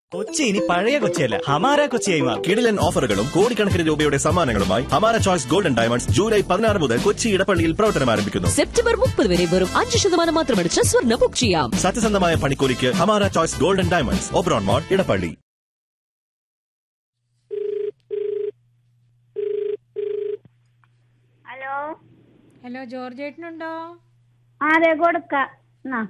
കൊച്ചി ഇനി പഴയ കൊച്ചിയല്ല ഹമാര കൊച്ചിയായി മാറും കിടിലൻ ഓഫറുകളും കോടിക്കണക്കിന് രൂപയുടെ സമ്മാനങ്ങളുമായി ഹമാര ചോയ്സ് ഗോൾഡൻ ഡയമണ്ട്സ് ജൂലൈ പതിനാറ് മുതൽ കൊച്ചി ഇടപ്പള്ളിയിൽ പ്രവർത്തനം ആരംഭിക്കുന്നു സെപ്റ്റംബർ മുപ്പത് വരെ വെറും അഞ്ച് ശതമാനം മാത്രമടിച്ച് സ്വർണ്ണ ബുക്ക് ചെയ്യാം സത്യസന്ധമായ പണിക്കൂലിക്ക് Hamara choice golden diamonds Oberon mall Edappally hello hello George ഏട്ടനുണ്ടോ ആ അതെ കൊടുക്ക എന്നാ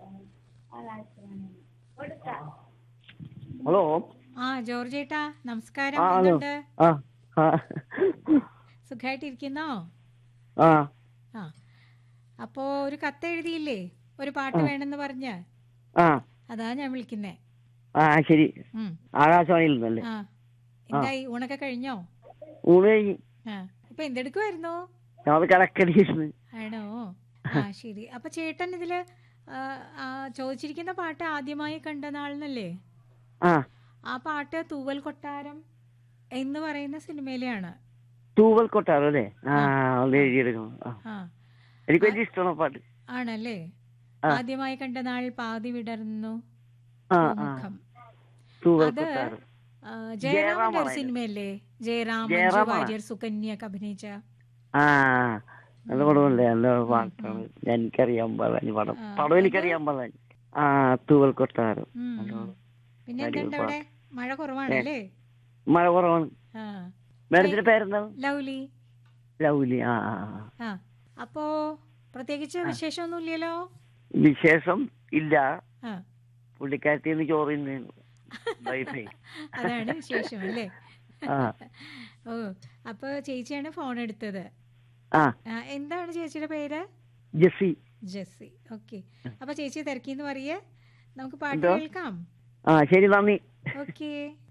ഹലോ ആ ജോർജ് ഏട്ടാ നമസ്കാരം ആ ഹലോ എന്തുണ്ട് ആ ആ സുഖമായിട്ടിരിക്കുന്നോ ആ ആ അപ്പോ ഒരു കത്ത് എഴുതിയില്ലേ ഒരു പാട്ട് വേണമെന്ന് പറഞ്ഞ് ആ അതാ ഞാൻ വിളിക്കുന്നേ ആ ശരി ഉം. ആകാശവാണിയിൽ നിന്നല്ലേ ആ എന്തായി ഊണൊക്കെ കഴിഞ്ഞോ ഊണ് ആ ഇപ്പൊ എന്തെടുക്കുമായിരുന്നു ഞങ്ങൾ കിടക്കടിയിരുന്നു ആണോ ആ ശരി അപ്പൊ ചേട്ടൻ ഇതില് ആ, ആ, ചോദിച്ചിരിക്കുന്ന പാട്ട് ആദ്യമായി കണ്ട നാളിനല്ലേ ആ ആ പാട്ട് തൂവൽ കൊട്ടാരം എന്ന് പറയുന്ന സിനിമയിലെയാണ് തൂവൽ കൊട്ടാരം അല്ലേ ആ ഒന്ന് എഴുതിയെടുക്കണം ആ ആ എനിക്ക് വലിയ ഇഷ്ടമാണ് പാട്ട് ആണല്ലേ ആ. ആദ്യമായി കണ്ട നാൾ പാതി വിടർന്നു ആ ആ മുഖം തൂവൽ അത് കൊട്ടാരം ആ, ജയറാമിന്റെ ഒരു ജയറാമാണ് സിനിമയല്ലേ ജയറാം മഞ്ജു ജയറാമാണ്. വാര്യർ സുകന്യ ഒക്കെ അഭിനയിച്ച ആ നല്ല പടമല്ലേ നല്ല പാട്ടാണ് എനിക്കറിയാൻ പാടില്ല പടം ആ, പടം എനിക്കറിയാൻ പാടില്ല ആ തൂവൽ കൊട്ടാരം ഉം, നല്ല ഉം. പടം. പിന്നെ അടിപൊളി എന്തുണ്ട് അവിടെ മഴ കുറവാണല്ലേ മഴ കുറവാണ് ആ മേഡത്തിന്റെ പേരെന്താണ് ലൗലി ലൗലി ആ ആ ആ. ആ അപ്പോ പ്രത്യേകിച്ച് വിശേഷമൊന്നുമില്ലല്ലോ വിശേഷം ഇല്ല ആ പുള്ളിക്കാരത്തിൽ നിന്ന് ചോറിന്ന് വൈഫൈ അതാണ് വിശേഷം അല്ലേ ആ ഓ അപ്പൊ ചേച്ചിയാണ് ഫോൺ എടുത്തത് ആ ആ, എന്താണ് ചേച്ചിയുടെ പേര് ജെസ്സി ജെസ്സി ഓക്കെ അപ്പൊ ചേച്ചി തിരക്കിന്ന് പറയേ നമുക്ക് പാട്ട് എന്തോ? കേൾക്കാം ആ ശരി നന്ദി ഓക്കെ